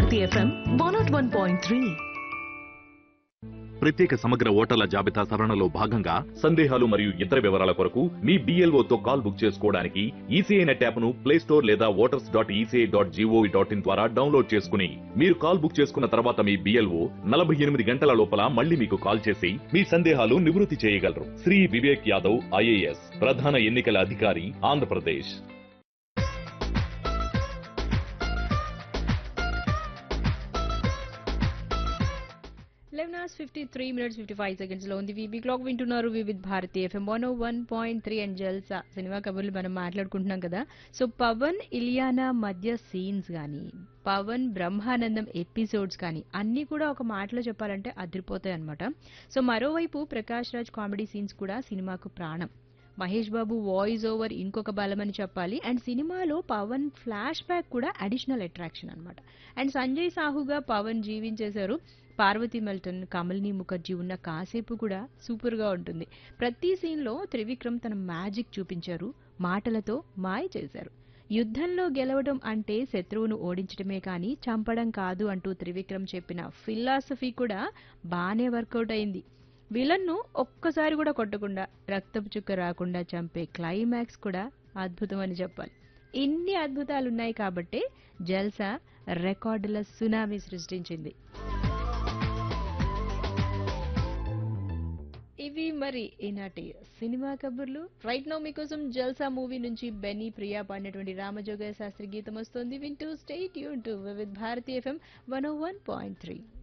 Bharati FM one naught one point three ప్రత్యేక సమగ్ర ఓటర్ల జాబితా సవరణలో భాగంగా సందేహాలు మరియు ఇతర వివరాల కొరకు మీ BLO తో కాల్ బుక్ చేసుకోవడానికి ఈసీఐ నెట్ యాప్ను ప్లే స్టోర్ లేదా voters dot ECI dot GOV dot in ద్వారా డౌన్లోడ్ చేసుకుని మీరు కాల్ బుక్ చేసుకున్న తర్వాత మీ బిఎల్ఓ నలభై ఎనిమిది గంటల లోపల మళ్ళీ మీకు కాల్ చేసి మీ సందేహాలు నివృత్తి చేయగలరు శ్రీ వివేక్ యాదవ్ ఐఏఎస్ ప్రధాన ఎన్నికల అధికారి Andhra Pradesh eleven hours fifty three minutes fifty five seconds లో ఉంది వీబీ క్లాక్ వింటున్నారు Vividh Bharati FM one one point three and Jalsa cinema కబుర్లు మనం మాట్లాడుకుంటున్నాం కదా సో పవన్ ఇలియానా మధ్య సీన్స్ కానీ పవన్ బ్రహ్మానందం ఎపిసోడ్స్ కానీ అన్నీ కూడా ఒక మాటలో చెప్పాలంటే అదిరిపోతాయి అనమాట సో మరోవైపు ప్రకాష్ రాజ్ కామెడీ సీన్స్ కూడా సినిమాకు ప్రాణం మహేష్ బాబు వాయిస్ ఓవర్ ఇంకొక బలమని చెప్పాలి అండ్ సినిమాలో పవన్ ఫ్లాష్ బ్యాక్ కూడా అడిషనల్ అట్రాక్షన్ అన్నమాట అండ్ సంజయ్ సాహుగా పవన్ జీవించేశారు పార్వతీ మెల్టన్ కమల్ని ముఖర్జీ ఉన్న కాసేపు కూడా సూపర్ గా ఉంటుంది ప్రతి సీన్ లో త్రివిక్రమ్ తన మ్యాజిక్ చూపించారు మాటలతో మాయ చేశారు యుద్ధంలో గెలవడం అంటే శత్రువును ఓడించడమే కానీ చంపడం కాదు అంటూ త్రివిక్రమ్ చెప్పిన ఫిలాసఫీ కూడా బానే వర్కౌట్ అయింది విలన్ను ఒక్కసారి కూడా కొట్టకుండా రక్తపు చుక్క రాకుండా చంపే క్లైమాక్స్ కూడా అద్భుతం అని చెప్పాలి ఇన్ని అద్భుతాలు ఉన్నాయి కాబట్టే జల్సా రికార్డుల సునామీ సృష్టించింది ఇవి మరి ఈనాటి సినిమా కబుర్లు రైట్ నో మీకోసం జల్సా మూవీ నుంచి బెన్నీ ప్రియా పాడినటువంటి రామజోగయ్య శాస్త్రి గీతం వస్తుంది వింటూ స్టేట్ యూన్ to with Bharati FM one O one point three